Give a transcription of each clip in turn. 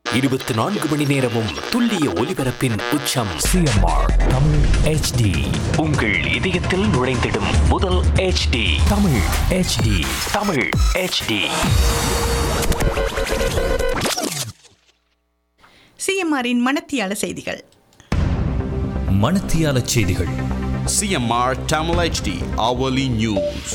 இருபத்தி நான்கு மணி நேரமும் துல்லிய ஒலிபரப்பின் உச்சம் சிஎம்ஆர் தமிழ் ஹெச்டி உங்கள் இதயத்தில் நுழைந்திடும் முதல் HD Tamil HD Tamil HD சிஎம்ஆரின் மனத்தியால செய்திகள் மணத்தியால செய்திகள் CMR Tamil HD hourly news.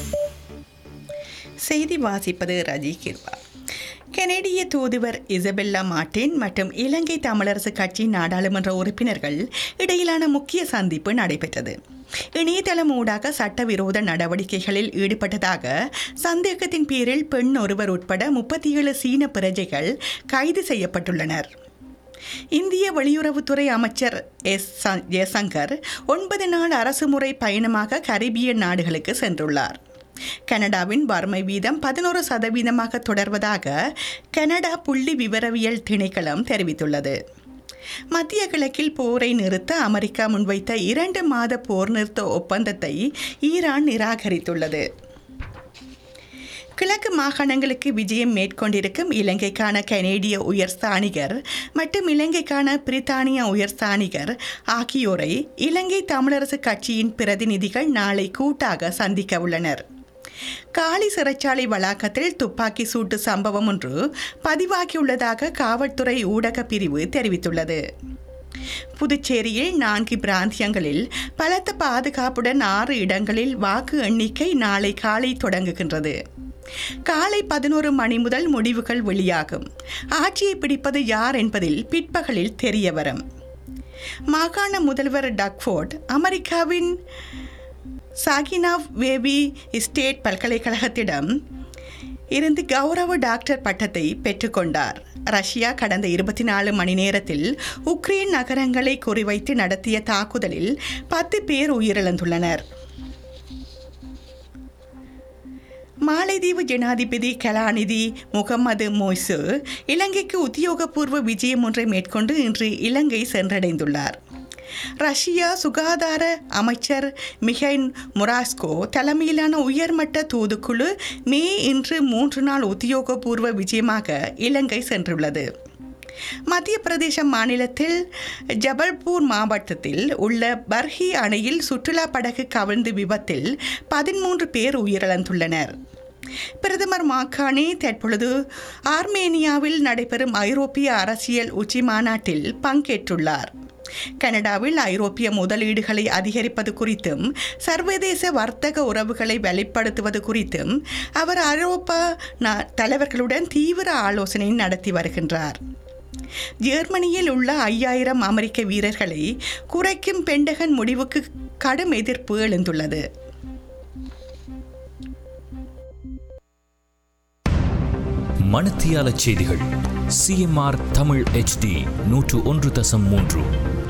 செய்தி வாசிப்பது ரஜி கிர்வா கெனடிய தூதுவர் இசபெல்லா மார்டின் மற்றும் இலங்கை தமிழரசு கட்சி நாடாளுமன்ற உறுப்பினர்கள் இடையிலான முக்கிய சந்திப்பு நடைபெற்றது இணையதளம் ஊடாக சட்டவிரோத நடவடிக்கைகளில் ஈடுபட்டதாக சந்தேகத்தின் பேரில் பெண் ஒருவர் உட்பட முப்பத்தி ஏழு சீன பிரஜைகள் கைது செய்யப்பட்டுள்ளனர் இந்திய வெளியுறவுத்துறை அமைச்சர் எஸ் ச- ஜெயசங்கர் ஒன்பது நாள் அரசுமுறை பயணமாக கரிபியன் நாடுகளுக்கு சென்றுள்ளார் கனடாவின் வறுமை வீதம் பதினோரு சதவீதமாக தொடர்வதாக கனடா புள்ளி விவரவியல் திணைக்களம் தெரிவித்துள்ளது மத்திய கிழக்கில் போரை நிறுத்த அமெரிக்கா முன்வைத்த இரண்டு மாத போர் நிறுத்த ஒப்பந்தத்தை ஈரான் நிராகரித்துள்ளது கிழக்கு மாகாணங்களுக்கு விஜயம் மேற்கொண்டிருக்கும் இலங்கைக்கான கனேடிய உயர்ஸ்தானிகர் மற்றும் இலங்கைக்கான பிரித்தானிய உயர்ஸ்தானிகர் ஆகியோரை இலங்கை தமிழரசு கட்சியின் பிரதிநிதிகள் நாளை கூட்டாக சந்திக்க உள்ளனர் காலி சிறைச்சாலை வளாகத்தில் துப்பாக்கி சூட்டு சம்பவம் ஒன்று பதிவாகியுள்ளதாக காவல்துறை ஊடக பிரிவு தெரிவித்துள்ளது புதுச்சேரியில் நான்கு பிராந்தியங்களில் பலத்த பாதுகாப்புடன் ஆறு இடங்களில் வாக்கு எண்ணிக்கை நாளை காலை தொடங்குகின்றது காலை பதினோரு மணி முதல் முடிவுகள் வெளியாகும் ஆட்சியை பிடிப்பது யார் என்பதில் பிற்பகலில் தெரிய வரும் மாகாண முதல்வர் டக்ஃபோர்ட் அமெரிக்காவின் சாகினாவ் வேபி ஸ்டேட் பல்கலைக்கழகத்திடம் இருந்து கௌரவ டாக்டர் பட்டத்தை பெற்றுக்கொண்டார் ரஷ்யா கடந்த இருபத்தி நாலு மணி நேரத்தில் உக்ரைன் நகரங்களை குறிவைத்து நடத்திய தாக்குதலில் பத்து பேர் உயிரிழந்துள்ளனர் மாலைதீவு ஜனாதிபதி கலாநிதி முகமது மொய்சு இலங்கைக்கு உத்தியோகபூர்வ விஜயம் ஒன்றை மேற்கொண்டு இன்று இலங்கை சென்றடைந்துள்ளார் ரஷ்யா சுகாதார அமைச்சர் மிகைன் முராஸ்கோ தலைமையிலான உயர்மட்ட தூதுக்குழு மே இன்று மூன்று நாள் உத்தியோகபூர்வ விஜயமாக இலங்கை சென்றுள்ளது மத்திய பிரதேச மாநிலத்தில் ஜபல்பூர் மாவட்டத்தில் உள்ள பர்ஹி அணையில் சுற்றுலா படகு கவிழ்ந்து விபத்தில் பதிமூன்று பேர் உயிரிழந்துள்ளனர் பிரதமர் மாக்கானி தற்பொழுது ஆர்மேனியாவில் நடைபெறும் ஐரோப்பிய அரசியல் உச்சி மாநாட்டில் பங்கேற்றுள்ளார் கனடாவில் ஐரோப்பிய முதலீடுகளை அதிகரிப்பது குறித்தும் சர்வதேச வர்த்தக உறவுகளை வெளிப்படுத்துவது குறித்தும் அவர் ஐரோப்பா நா- தலைவர்களுடன் தீவிர ஆலோசனை நடத்தி வருகின்றார் ஜெர்மனியில் உள்ள ஐயாயிரம் அமெரிக்க வீரர்களை குறைக்கும் பெண்டகன் முடிவுக்கு கடும் எதிர்ப்பு எழுந்துள்ளது மணத்தியால செய்திகள் சிஎம்ஆர் தமிழ் ஹெச்டி நூற்று ஒன்று தசம் மூன்று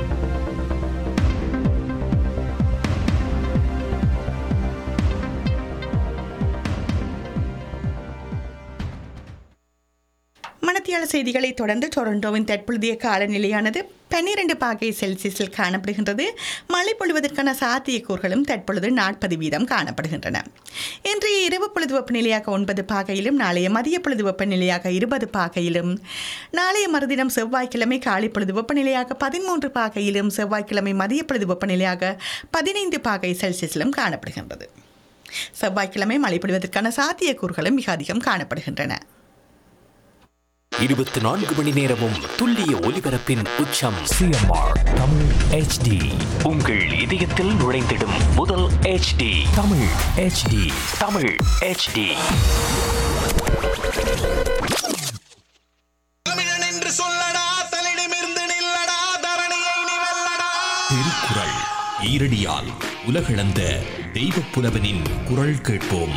மணத்தியால செய்திகளை தொடர்ந்து டொரண்டோவின் தற்பொழுதைய காலநிலையானது பன்னிரண்டு பாகை செல்சியஸில் காணப்படுகின்றது மழை பொழிவதற்கான சாத்தியக்கூறுகளும் தற்பொழுது நாற்பது வீதம் காணப்படுகின்றன இன்றைய இரவு பொழுது வெப்பநிலையாக ஒன்பது பாகையிலும் நாளைய மதிய பொழுது வெப்பநிலையாக இருபது பாகையிலும் நாளைய மறுதினம் செவ்வாய்க்கிழமை காலை பொழுது வெப்பநிலையாக பதிமூன்று பாகையிலும் செவ்வாய்க்கிழமை மதிய பொழுது வெப்பநிலையாக பதினைந்து பாகை செல்சியஸிலும் காணப்படுகின்றது செவ்வாய்க்கிழமை மழை பொழிவதற்கான சாத்தியக்கூறுகளும் மிக அதிகம் காணப்படுகின்றன இருபத்தி நான்கு மணி நேரமும் துல்லிய ஒலிபரப்பின் உச்சம் சிஎம்ஆர் தமிழ் ஹெச்டி உங்கள் இதயத்தில் நுழைந்திடும் முதல் HD Tamil HD Tamil HD தமிழன் என்று சொல்லடா தலிடமிருந்து நில்லடா தரணியை நீ வெல்லடா திருக்குறள் ஈரடியால் உலகளந்த தெய்வப் புலவனின் குரல் கேட்போம்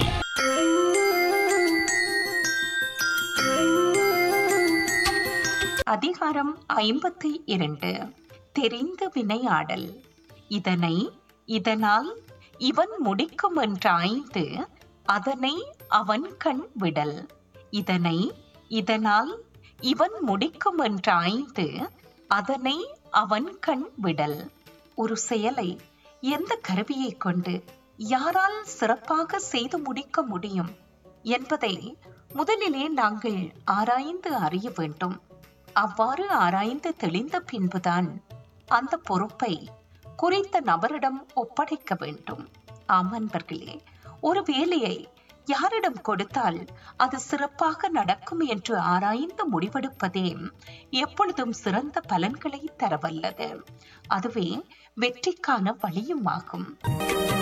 அதிகாரம் ஐம்பத்தி இரண்டு தெரிந்து வினையாடல் இதனை இதனால் இவன் முடிக்கும் என்றாய்ந்து அதனை அவன் கண் விடல் இதனை இதனால் இவன் முடிக்கும் என்றாய்ந்து அதனை அவன் கண் விடல் ஒரு செயலை எந்த கருவியை கொண்டு யாரால் சிறப்பாக செய்து முடிக்க முடியும் என்பதை முதலிலே நாங்கள் ஆராய்ந்து அறிய வேண்டும் அவ்வாறு ஆராய்ந்து தெளிந்த பின்புதான் அந்த பொறுப்பை குறித்த நபரிடம் ஒப்படைக்க வேண்டும் ஆம் அன்பர்களே ஒரு வேலையை யாரிடம் கொடுத்தால் அது சிறப்பாக நடக்கும் என்று ஆராய்ந்து முடிவெடுப்பதே எப்பொழுதும் சிறந்த பலன்களை தரவல்லது அதுவே வெற்றிக்கான வழியும் ஆகும்